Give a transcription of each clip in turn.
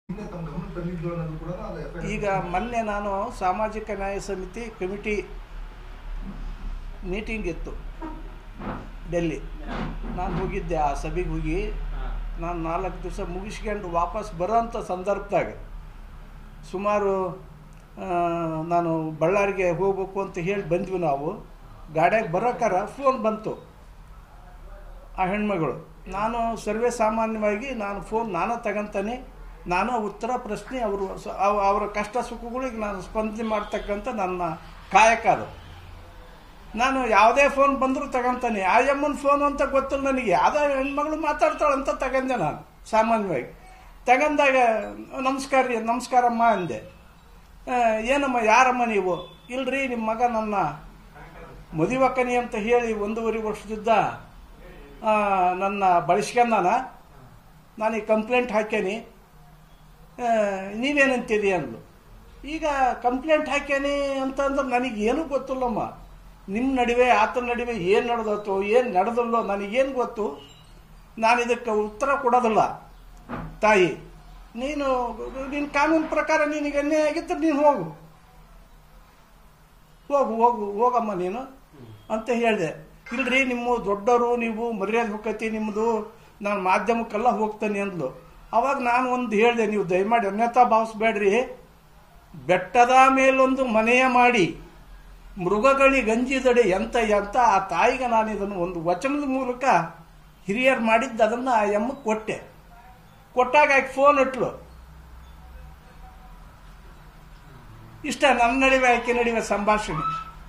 ಹಿಂದೆ ತಮ್ಮ ಗಮನಕ್ಕೆ ತಂದಿದ್ದು ಅನ್ನೋದು ಕೂಡ ಅದು FIR ಈಗ ಮೊನ್ನೆ ನಾನು ಸಾಮಾಜಿಕ ನ್ಯಾಯ ಸಮಿತಿ ಕಮಿಟಿ ಮೀಟಿಂಗ್ ಇತ್ತು ಡೆಲ್ಲಿ ನಾನು ಹೋಗಿದ್ದೆ ಆ ಸಭೆಗೆ ಹೋಗಿ ನಾನು ನಾಲ್ಕು ದಿವಸ ಮುಗಿಸ್ಕೊಂಡು ವಾಪಸ್ ಬರೋಂಥ ಸಂದರ್ಭದಾಗ ಸುಮಾರು ಆ, ನಾನು ಬಳ್ಳಾರಿಗೆ ಹೋಗ್ಬೇಕು ಅಂತ ಹೇಳಿ ಬಂದ್ವಿ ನಾವು ಗಾಡ್ಯಾಗ ಬರೋಕಾರ ಫೋನ್ ಬಂತು ಆ ಹೆಣ್ಮಗಳು ನಾನು ಸರ್ವೇ ಸಾಮಾನ್ಯವಾಗಿ ನಾನು ಫೋನ್ ನಾನು ತಗೊಂತಾನೆ ನಾನು ಉತ್ತರ ಪ್ರಶ್ನೆ ಅವರು ಸ- ಅವ- ಅವರ ಕಷ್ಟ ಸುಖಗಳಿಗೆ ನಾನು ಸ್ಪಂದನೆ ಮಾಡ್ತಕ್ಕಂಥ ನನ್ನ ಕಾಯಕ ಅದು ನಾನು ಯಾವುದೇ ಫೋನ್ ಬಂದರೂ ತಗೊಂತಾನೆ ಆ ಎಮ್ಮನ ಫೋನ್ ಅಂತ ಗೊತ್ತಿಲ್ಲ ನನಗೆ ಯಾವುದೋ ಹೆಣ್ಮಗಳು ಮಾತಾಡ್ತಾಳಂತ ತಗೊಂಡೆ ನಾನು ಸಾಮಾನ್ಯವಾಗಿ ತಗೊಂಡಾಗ ನಮಸ್ಕಾರ ರೀ ನಮಸ್ಕಾರಮ್ಮ ಅಂದೆ ಆ, ಏನಮ್ಮ ಯಾರಮ್ಮ ನೀವು ಇಲ್ರಿ ನಿಮ್ಮ ಮಗ ನನ್ನ ಮದುವಕ್ಕನಿ ಅಂತ ಹೇಳಿ ಒಂದೂವರೆ ವರ್ಷದಿದ್ದ ಆ, ನನ್ನ ಬಳಸ್ಕೊಂಡಾನ ನಾನು ಈ ಕಂಪ್ಲೇಂಟ್ ಹಾಕ್ಯಾನಿ ಆ, ನೀವೇನಂತೀರಿ ಅಂದ್ಲು ಈಗ ಕಂಪ್ಲೇಂಟ್ ಹಾಕ್ಯಾನಿ ಅಂತಂದ್ರೆ ನನಗೆ ಏನೂ ಗೊತ್ತಿಲ್ಲಮ್ಮ ನಿಮ್ಮ ನಡುವೆ ಆತನ ನಡುವೆ ಏನು ನಡೆದತ್ತೋ ಏನು ನಡೆದಲ್ಲೋ ನನಗೇನು ಗೊತ್ತು ನಾನು ಇದಕ್ಕೆ ಉತ್ತರ ಕೊಡೋದಿಲ್ಲ ತಾಯಿ ನೀನು ನಿನ್ನ ಕಾನೂನು ಪ್ರಕಾರ ನಿನಗೆ ಅನ್ಯಾಯ ಆಗಿದ್ರೆ ನೀನು ಹೋಗು ಹೋಗು ಹೋಗು ಹೋಗಮ್ಮ ನೀನು ಅಂತ ಹೇಳಿದೆ ಇಲ್ರಿ ನಿಮ್ಮ ದೊಡ್ಡವರು ನೀವು ಮರ್ಯಾದೆ ಹೋಗತಿ ನಿಮ್ಮದು ನಾನು ಮಾಧ್ಯಮಕ್ಕೆಲ್ಲ ಹೋಗ್ತೇನೆ ಅಂದ್ಲು ಅವಾಗ ನಾನು ಒಂದು ಹೇಳಿದೆ ನೀವು ದಯಮಾಡಿ ಅನ್ಯತಾ ಭಾವಿಸ್ಬೇಡ್ರಿ ಬೆಟ್ಟದ ಮೇಲೊಂದು ಮನೆಯ ಮಾಡಿ ಮೃಗಗಳಿಗೆ ಗಂಜಿದಡೆ ಎಂತ ಎಂತ ಆ ತಾಯಿಗೆ ನಾನು ಇದನ್ನು ಒಂದು ವಚನದ ಮೂಲಕ ಹಿರಿಯರು ಮಾಡಿದ್ದು ಅದನ್ನು ಆ ಎಮ್ಮಕ್ಕೆ ಕೊಟ್ಟೆ ಕೊಟ್ಟಾಗ ಆಕೆ ಫೋನ್ ಇಟ್ಲು ಇಷ್ಟ ನನ್ನ ನಡುವೆ ಆಕೆ ನಡುವೆ ಸಂಭಾಷಣೆ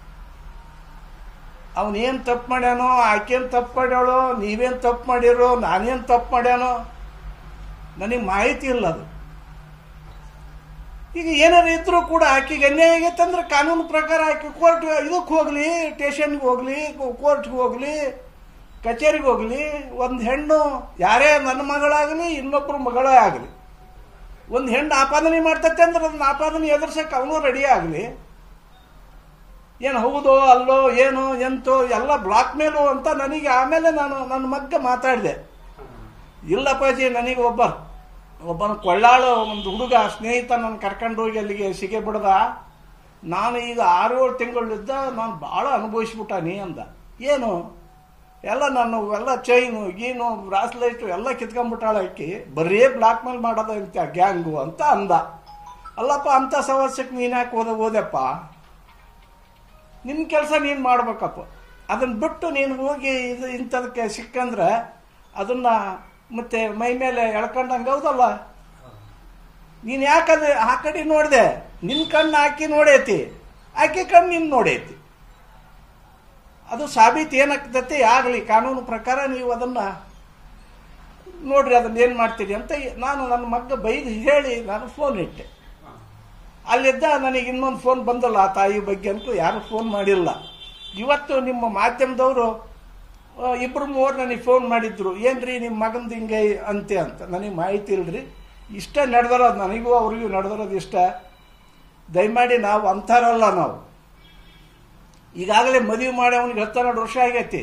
ಅವನೇನು ತಪ್ಪು ಮಾಡ್ಯಾನೋ ಆಕೇನು ತಪ್ಪು ಮಾಡ್ಯಾಳೋ ನೀವೇನು ತಪ್ಪು ಮಾಡಿರೋ ನಾನೇನು ತಪ್ಪು ಮಾಡ್ಯಾನೋ ನನಗೆ ಮಾಹಿತಿ ಇಲ್ಲ ಅದು ಈಗ ಏನಾರು ಇದ್ರೂ ಕೂಡ ಆಕೆಗೆ ಅನ್ಯಾಯ ಆಗೈತೆ ಅಂದ್ರೆ ಕಾನೂನು ಪ್ರಕಾರ ಆಕೆ ಕೋರ್ಟ್ ಇದಕ್ಕೆ ಹೋಗ್ಲಿ ಸ್ಟೇಷನ್ಗೆ ಹೋಗ್ಲಿ ಕೋರ್ಟ್ಗೆ ಹೋಗ್ಲಿ ಕಚೇರಿಗೆ ಹೋಗ್ಲಿ ಒಂದು ಹೆಣ್ಣು ಯಾರೇ ನನ್ನ ಮಗಳಾಗಲಿ ಇನ್ನೊಬ್ಬರ ಮಗಳೇ ಆಗಲಿ ಒಂದು ಹೆಣ್ಣು ಆಪಾದನೆ ಮಾಡ್ತೈತೆ ಅಂದ್ರೆ ಅದನ್ನ ಆಪಾದನೆ ಎದುರ್ಸಕ್ಕೆ ಅವನು ರೆಡಿ ಆಗಲಿ ಏನು ಹೌದೋ ಅಲ್ಲೋ ಏನೋ ಎಂತೋ ಎಲ್ಲ ಬ್ಲಾಕ್ ಮೇಲು ಅಂತ ನನಗೆ ಆಮೇಲೆ ನಾನು ನನ್ನ ಮಗ್ಗ ಮಾತಾಡಿದೆ ಇಲ್ಲಪ್ಪಾಜಿ ನನಗೆ ಒಬ್ಬ ಒಬ್ಬನ ಕೊಳ್ಳಾಳು ಒಂದು ಹುಡುಗ ಸ್ನೇಹಿತ ನನ್ನ ಕರ್ಕೊಂಡು ಹೋಗಿ ಅಲ್ಲಿಗೆ ಸಿಗೆ ಬಿಡ್ದ ನಾನು ಈಗ ಆರು ಏಳು ತಿಂಗಳಿದ್ದ ನಾನು ಭಾಳ ಅನುಭವಿಸ್ಬಿಟ್ಟಾನಿ ಅಂದ ಏನು ಎಲ್ಲ ನಾನು ಎಲ್ಲ ಚೈನು ಗೀನು ಬ್ರಾಸ್ಲೈಟು ಎಲ್ಲ ಕಿತ್ಕೊಂಡ್ಬಿಟ್ಟಾಳ ಆಕಿ ಬರೀ ಬ್ಲಾಕ್ ಮೇಲ್ ಮಾಡೋದ ಅಂತ ಗ್ಯಾಂಗು ಅಂತ ಅಂದ ಅಲ್ಲಪ್ಪ ಅಂಥ ಸಮಸ್ಯೆಗೆ ನೀನು ಯಾಕೆ ಓದ ಓದಪ್ಪ ನಿನ್ನ ಕೆಲಸ ನೀನು ಮಾಡ್ಬೇಕಪ್ಪ ಅದನ್ನ ಬಿಟ್ಟು ನೀನು ಹೋಗಿ ಇದು ಇಂಥದಕ್ಕೆ ಸಿಕ್ಕಂದ್ರೆ ಅದನ್ನ ಮತ್ತೆ ಮೈ ಮೇಲೆ ಎಳ್ಕೊಂಡಂಗೆ ಹೌದಲ್ಲ ನೀನು ಯಾಕಂದ್ರೆ ಆ ಕಡೆ ನೋಡಿದೆ ನಿನ್ನ ಕಣ್ಣು ಹಾಕಿ ನೋಡೈತಿ ಆಕೆ ಕಣ್ಣು ನಿನ್ನ ನೋಡೈತಿ ಅದು ಸಾಬೀತು ಏನಾಗ್ತೈತಿ ಆಗಲಿ ಕಾನೂನು ಪ್ರಕಾರ ನೀವು ಅದನ್ನ ನೋಡ್ರಿ ಅದನ್ನ ಏನು ಮಾಡ್ತೀರಿ ಅಂತ ನಾನು ನನ್ನ ಮಗ್ಗ ಬೈದು ಹೇಳಿ ನಾನು ಫೋನ್ ಇಟ್ಟೆ ಅಲ್ಲಿದ್ದ ನನಗೆ ಇನ್ನೊಂದು ಫೋನ್ ಬಂದಲ್ಲ ಆ ತಾಯಿ ಬಗ್ಗೆ ಅಂತೂ ಯಾರು ಫೋನ್ ಮಾಡಿಲ್ಲ ಇವತ್ತು ನಿಮ್ಮ ಮಾಧ್ಯಮದವರು ಆ, ಇಬ್ರು ಮೂವರು ನನಗೆ ಫೋನ್ ಮಾಡಿದ್ರು ಏನ್ರಿ ನಿಮ್ಮ ಮಗಂದು ಹಿಂಗೆ ಅಂತೆ ಅಂತ ನನಗೆ ಮಾಹಿತಿ ಇಲ್ರಿ ಇಷ್ಟ ನಡೆದಿರೋದು ನನಗೂ ಅವ್ರಿಗೂ ನಡೆದಿರೋದು ಇಷ್ಟ ದಯಮಾಡಿ ನಾವು ಅಂತಾರಲ್ಲ ನಾವು ಈಗಾಗಲೇ ಮದುವೆ ಮಾಡಿ ಅವನಿಗೆ ಹತ್ತೆರಡು ವರ್ಷ ಆಗೈತಿ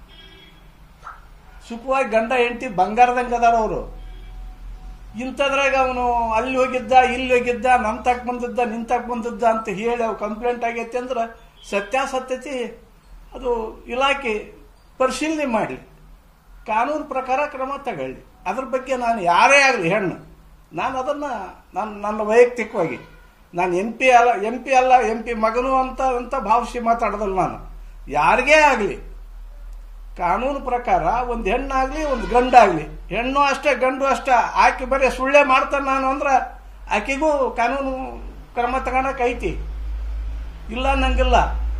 ಸುಖವಾಗಿ ಗಂಡ ಹೆಂಡತಿ ಬಂಗಾರದಂಗೆ ಅದಾರ ಅವರು ಇಂಥದ್ರಾಗ ಅವನು ಅಲ್ಲಿ ಹೋಗಿದ್ದ ಇಲ್ಲಿ ಹೋಗಿದ್ದ ನನ್ನ ತಕ್ ಬಂದಿದ್ದ ನಿನ್ ತಕ್ ಬಂದಿದ್ದ ಅಂತ ಹೇಳಿ ಅವು ಕಂಪ್ಲೇಂಟ್ ಆಗೈತಿ ಅಂದ್ರೆ ಸತ್ಯಾಸತ್ಯತೆ ಅದು ಇಲಾಖೆ ಪರಿಶೀಲನೆ ಮಾಡಲಿ ಕಾನೂನು ಪ್ರಕಾರ ಕ್ರಮ ತಗೊಳ್ಳಿ ಅದ್ರ ಬಗ್ಗೆ ನಾನು ಯಾರೇ ಆಗಲಿ ಹೆಣ್ಣು ನಾನು ಅದನ್ನು ನಾನು ನನ್ನ ವೈಯಕ್ತಿಕವಾಗಿ ನಾನು ಎಂ ಪಿ ಅಲ್ಲ ಎಂ ಪಿ ಅಲ್ಲ ಎಂ ಪಿ ಮಗನು ಅಂತ ಅಂತ ಭಾವಿಸಿ ಮಾತಾಡೋದಲ್ಲ ನಾನು ಯಾರಿಗೇ ಆಗಲಿ ಕಾನೂನು ಪ್ರಕಾರ ಒಂದು ಹೆಣ್ಣಾಗ್ಲಿ ಒಂದು ಗಂಡಾಗ್ಲಿ ಹೆಣ್ಣು ಅಷ್ಟೇ ಗಂಡು ಅಷ್ಟೇ ಆಕೆ ಬರೀ ಸುಳ್ಳೆ ಮಾಡ್ತಾನೆ ನಾನು ಅಂದ್ರೆ ಆಕೆಗೂ ಕಾನೂನು ಕ್ರಮ ತಗೊಳಕ್ ಐತಿ ಇಲ್ಲ ನಂಗಿಲ್ಲ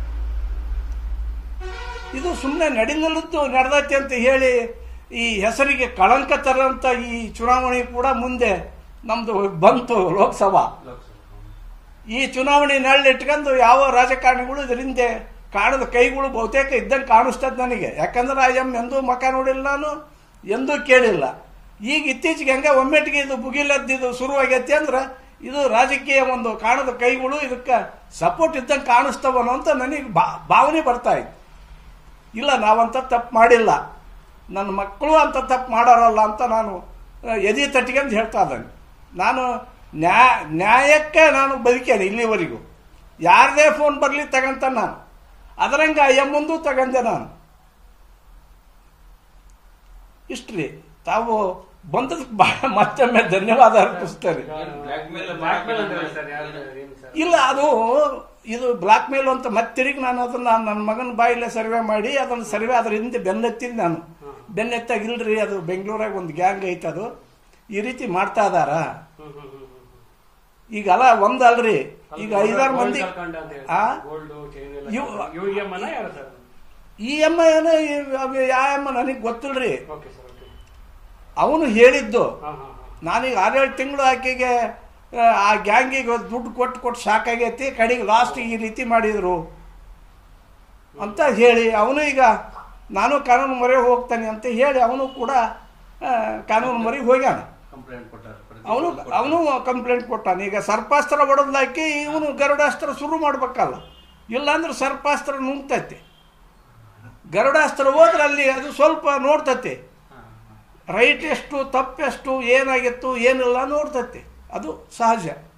ಇದು ಸುಮ್ಮನೆ ನಡಿಲಿದ್ದು ನಡೆದೈತಿ ಅಂತ ಹೇಳಿ ಈ ಹೆಸರಿಗೆ ಕಳಂಕ ತರಂತ ಈ ಚುನಾವಣೆ ಕೂಡ ಮುಂದೆ ನಮ್ದು ಬಂತು ಲೋಕಸಭಾ ಈ ಚುನಾವಣೆ ನೆರಳಿಟ್ಕೊಂಡು ಯಾವ ರಾಜಕಾರಣಿಗಳು ಇದರಿಂದ ಕಾಣದ ಕೈಗಳು ಬಹುತೇಕ ಇದ್ದಂಗೆ ಕಾಣಿಸ್ತದ ನನಗೆ ಯಾಕಂದ್ರೆ ಆ ಎಮ್ ಎಂದೂ ಮಕ ನೋಡಿಲ್ಲ ನಾನು ಎಂದೂ ಕೇಳಿಲ್ಲ ಈಗ ಇತ್ತೀಚೆಗೆ ಹಂಗೆ ಒಮ್ಮೆಟ್ಟಿಗೆ ಇದು ಬುಗಿಲದ್ದಿದು ಶುರುವಾಗೈತಿ ಅಂದ್ರೆ ಇದು ರಾಜಕೀಯ ಒಂದು ಕಾಣದ ಕೈಗಳು ಇದಕ್ಕೆ ಸಪೋರ್ಟ್ ಇದ್ದಂಗೆ ಕಾಣಿಸ್ತವನು ಅಂತ ನನಗೆ ಬಾ- ಭಾವನೆ ಬರ್ತಾ ಇತ್ತು ಇಲ್ಲ ನಾವಂತ ತಪ್ಪು ಮಾಡಿಲ್ಲ ನನ್ನ ಮಕ್ಕಳು ಅಂತ ತಪ್ಪು ಮಾಡಾರಲ್ಲ ಅಂತ ನಾನು ಆ, ಎದೆ ತಟ್ಟಿಗೆಂದು ಹೇಳ್ತಾ ಇದ್ದಾನೆ ನಾನು ನ್ಯಾಯ ನ್ಯಾಯಕ್ಕೆ ನಾನು ಬದುಕೇನೆ ಇಲ್ಲಿವರೆಗೂ ಯಾರದೇ ಫೋನ್ ಬರಲಿ ತಗಂತ ನಾನು ಅದರಂಗೆ ಆ ಎಮ್ಮಂದು ತಗಂದೆ ನಾನು ಇಷ್ಟ್ರಿ ತಾವು ಬಂದದಕ್ಕೆ ಭಾಳ ಮತ್ತೊಮ್ಮೆ ಧನ್ಯವಾದ ಅರ್ಪಿಸ್ತಾರೆ ಇಲ್ಲ ಅದು ಇದು ಬ್ಲಾಕ್ ಮೇಲ್ ಅಂತ ಮತ್ತೆ ತಿರುಗಿ ನಾನು ಅದನ್ನ ನನ್ನ ಮಗನ ಬಾಯಿಲೆ ಸರ್ವೆ ಮಾಡಿ ಅದನ್ನು ಸರ್ವೆ ಅದ್ರ ಹಿಂದೆ ಬೆನ್ನತ್ತಿದ್ದು ನಾನು ಬೆನ್ನೆತ್ತಾಗ ಇಲ್ರಿ ಅದು ಬೆಂಗಳೂರಾಗ ಒಂದು ಗ್ಯಾಂಗ್ ಐತೆ ಅದು ಈ ರೀತಿ ಮಾಡ್ತಾ ಇದಾರ ಈಗ ಅಲ್ಲ ಒಂದಲ್ರಿ ಈಗ ಐದಾರು ಮಂದಿ ಆ? ಇವ್- ಈ ಅಮ್ಮ ಏನೋ ಯಾವ ಅಮ್ಮ ನನಗೆ ಗೊತ್ತಿಲ್ರಿ ಅವನು ಹೇಳಿದ್ದು ನಾನೀಗ ಆರೇಳು ತಿಂಗಳು ಆಕೆಗೆ ಆ, ಆ ಗ್ಯಾಂಗಿಗೆ ದುಡ್ಡು ಕೊಟ್ಟು ಕೊಟ್ಟು ಸಾಕಾಗೈತಿ ಕಡೆಗೆ ಲಾಸ್ಟ್ ಈ ರೀತಿ ಮಾಡಿದ್ರು ಅಂತ ಹೇಳಿ ಅವನು ಈಗ ನಾನು ಕಾನೂನು ಮೊರೆ ಹೋಗ್ತಾನೆ ಅಂತ ಹೇಳಿ ಅವನು ಕೂಡ ಆ, ಕಾನೂನು ಮೊರೆಗೆ ಹೋಗ್ಯಾನ ಕಂಪ್ಲೇಂಟ್ ಕೊಟ್ಟಾರೆ ಅವನು ಅವನು ಕಂಪ್ಲೇಂಟ್ ಕೊಟ್ಟಾನ ಈಗ ಸರ್ಪಾಸ್ತ್ರ ಹೊಡೆದ್ಲಾಕಿ ಇವನು ಗರುಡಾಸ್ತ್ರ ಶುರು ಮಾಡ್ಬೇಕಲ್ಲ ಇಲ್ಲಾಂದ್ರೆ ಸರ್ಪಾಸ್ತ್ರ ನುಂಗ್ತೈತಿ ಗರುಡಾಸ್ತ್ರ ಹೋದ್ರೆ ಅಲ್ಲಿ ಅದು ಸ್ವಲ್ಪ ನೋಡ್ತೈತಿ ರೈಟ್ ಎಷ್ಟು ತಪ್ಪೆಷ್ಟು ಏನಾಗಿತ್ತು ಏನಿಲ್ಲ ನೋಡ್ತೈತಿ ಅದು ಸಹಜ